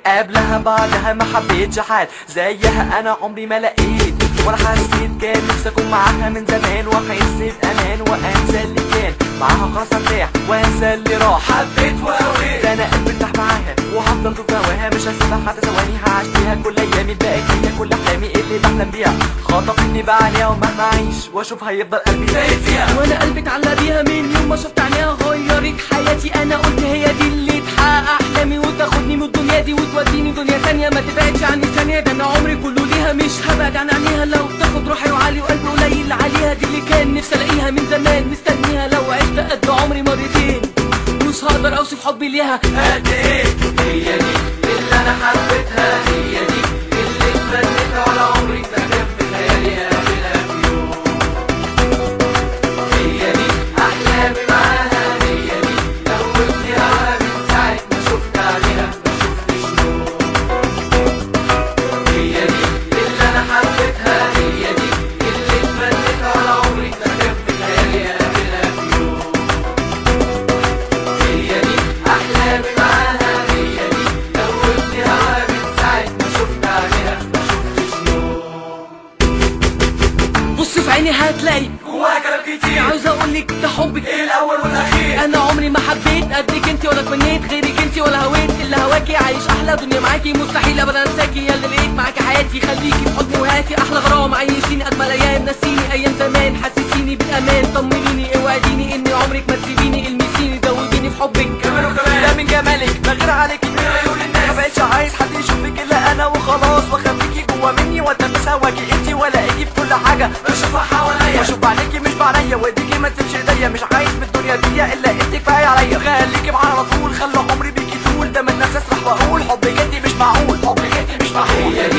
قبلها بعدها ما حبيتش حد زيها انا عمري ما لقيت ولا حسيت كان نفسي اكون معاها من زمان واحس بامان وانسى اللي كان معاها خلاص ارتاح وانسى اللي راح حبيت وقويت ده انا قلبي ارتاح معاها وهفضل طول هواها مش هسيبها حتى ثواني هعيش فيها كل ايامي الباقي هي كل احلامي اللي بحلم بيها خطفتني بقى عليها ومهما اعيش واشوف هيفضل قلبي زايد فيها وانا قلبي اتعلق بيها من يوم ما شفت عينيها غيرت حياتي انا قلت هي دي اللي تحقق احلامي وتاخدني من الدنيا دي وتوديني دنيا تانية ما تبعدش عني ثانية ده انا عمري كله ليها مش هبعد عن عينيها لو تاخد روحي وعلي وقلبي قليل عليها دي اللي كان نفسي الاقيها من زمان مستنيها لو عشت قد عمري مرتين مش هقدر اوصف حبي ليها قد ايه هي دي اللي انا حبيتها هي دي اللي اتمنيتها ولا عمري ما كان في خيالي اقابلها في يوم هي دي احلامي معاها هي دي دوبني هواها من ساعة ما شفت عليها ما شفتش نور هي دي اللي انا حبيتها هي دي اللي اتمنيتها ولا عمري ما كان في خيالي اقابلها في يوم هي دي احلامي معاها هي دي دوبني هواها من ساعة ما شفت عليها ما شفتش يوم بص في عيني هتلاقي جواها كلام كتير عاوز اقولك ده حبك ايه الاول والاخير انا عمري ما حبيت قدك انت ولا تمنيت غيرك انت ولا هويت الا هواكي عايش احلى دنيا معاكي مستحيل ابدا انساكي يا اللي لقيت معاكي حياتي خليكي في حضني وهاتي احلى غرام عيشيني اجمل ايام نسيني ايام زمان حسسيني بالامان طمنيني اوعديني ان عمرك ما تسيبيني المسيني دوبيني في حبك كمان وكمان ده من جمالك بغير عليك من عيون الناس. ما بقتش عايز حد يشوفك الا انا وخلاص واخبيكي جوا مني واتنفس هواكي انتي ولا ايدي في كل حاجه بشوفها حواليا واشوف بعينيكي مش بعينيا وايديكي ما تسيبش ايديا مش عايز من الدنيا دي الا انت كفايه عليا خليكي معايا على طول خلي عمري بيكي طول ده من نفسي اسرح واقول حبك انتي مش معقول حبك انتي مش معقول هي دي